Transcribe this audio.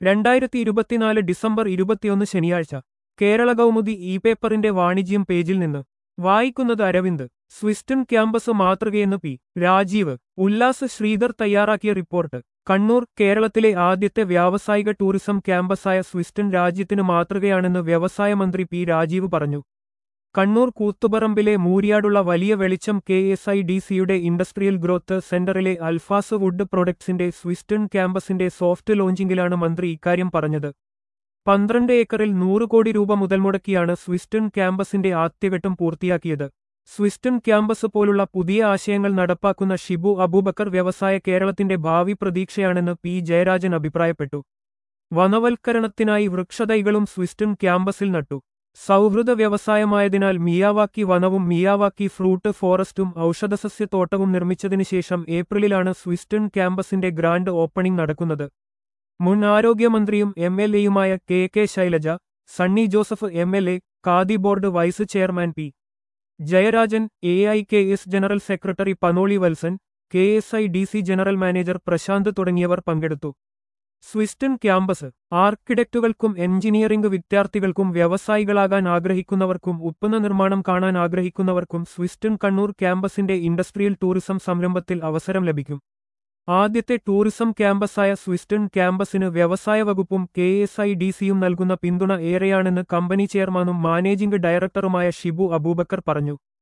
രണ്ടായിരത്തി ഇരുപത്തിനാല് ഡിസംബർ ഇരുപത്തിയൊന്ന് ശനിയാഴ്ച കേരള കൗമുദി ഇ പേപ്പറിന്റെ വാണിജ്യം പേജിൽ നിന്ന് വായിക്കുന്നത് അരവിന്ദ് സ്വിസ്റ്റൺ ക്യാമ്പസ് മാതൃകയെന്ന് പി രാജീവ് ഉല്ലാസ് ശ്രീധർ തയ്യാറാക്കിയ റിപ്പോർട്ട് കണ്ണൂർ കേരളത്തിലെ ആദ്യത്തെ വ്യാവസായിക ടൂറിസം ക്യാമ്പസായ സ്വിസ്റ്റൺ രാജ്യത്തിന് മാതൃകയാണെന്ന് വ്യവസായ മന്ത്രി പി രാജീവ് പറഞ്ഞു കണ്ണൂർ കൂത്തുപറമ്പിലെ മൂരിയാടുള്ള വലിയ വെളിച്ചം കെ എസ് ഐ ഡി സിയുടെ ഇൻഡസ്ട്രിയൽ ഗ്രോത്ത് സെന്ററിലെ അൽഫാസ് വുഡ് പ്രൊഡക്ട്സിന്റെ സ്വിസ്റ്റൺ ക്യാമ്പസിന്റെ സോഫ്റ്റ് ലോഞ്ചിംഗിലാണ് മന്ത്രി ഇക്കാര്യം പറഞ്ഞത് പന്ത്രണ്ട് ഏക്കറിൽ നൂറ് കോടി രൂപ മുതൽ മുടക്കിയാണ് സ്വിസ്റ്റൺ ക്യാമ്പസിന്റെ ആദ്യഘട്ടം പൂർത്തിയാക്കിയത് സ്വിസ്റ്റൺ ക്യാമ്പസ് പോലുള്ള പുതിയ ആശയങ്ങൾ നടപ്പാക്കുന്ന ഷിബു അബൂബക്കർ വ്യവസായ കേരളത്തിന്റെ ഭാവി പ്രതീക്ഷയാണെന്ന് പി ജയരാജൻ അഭിപ്രായപ്പെട്ടു വനവൽക്കരണത്തിനായി വൃക്ഷതൈകളും സ്വിസ്റ്റൺ ക്യാമ്പസിൽ നട്ടു സൗഹൃദ വ്യവസായമായതിനാൽ മിയാവാക്കി വനവും മിയാവാക്കി ഫ്രൂട്ട് ഫോറസ്റ്റും ഔഷധസസ്യത്തോട്ടവും നിർമ്മിച്ചതിനു ശേഷം ഏപ്രിലിലാണ് സ്വിസ്റ്റൺ ക്യാമ്പസിന്റെ ഗ്രാൻഡ് ഓപ്പണിംഗ് നടക്കുന്നത് മുൻ ആരോഗ്യമന്ത്രിയും എം എൽ എയുമായ K K Shailaja Sunny Joseph M L A Khadi board vice chairman P Jayarajan A I K S general secretary Panoli Valsan K S I D C general manager Prashanth തുടങ്ങിയവർ പങ്കെടുത്തു സ്വിസ്റ്റൺ ക്യാമ്പസ് ആർക്കിടെക്റ്റുകൾക്കും എഞ്ചിനീയറിംഗ് വിദ്യാർത്ഥികൾക്കും വ്യവസായികളാകാൻ ആഗ്രഹിക്കുന്നവർക്കും ഉത്പന്ന നിർമ്മാണം കാണാൻ ആഗ്രഹിക്കുന്നവർക്കും സ്വിസ്റ്റൺ കണ്ണൂർ ക്യാമ്പസിന്റെ ഇൻഡസ്ട്രിയൽ ടൂറിസം സംരംഭത്തിൽ അവസരം ലഭിക്കും ആദ്യത്തെ ടൂറിസം ക്യാമ്പസായ സ്വിസ്റ്റൺ ക്യാമ്പസിന് വ്യവസായ വകുപ്പും കെ എസ് ഐ ഡി സിയും നൽകുന്ന പിന്തുണ ഏറെയാണെന്ന് കമ്പനി ചെയർമാനും മാനേജിംഗ് ഡയറക്ടറുമായ ഷിബു അബൂബക്കർ പറഞ്ഞു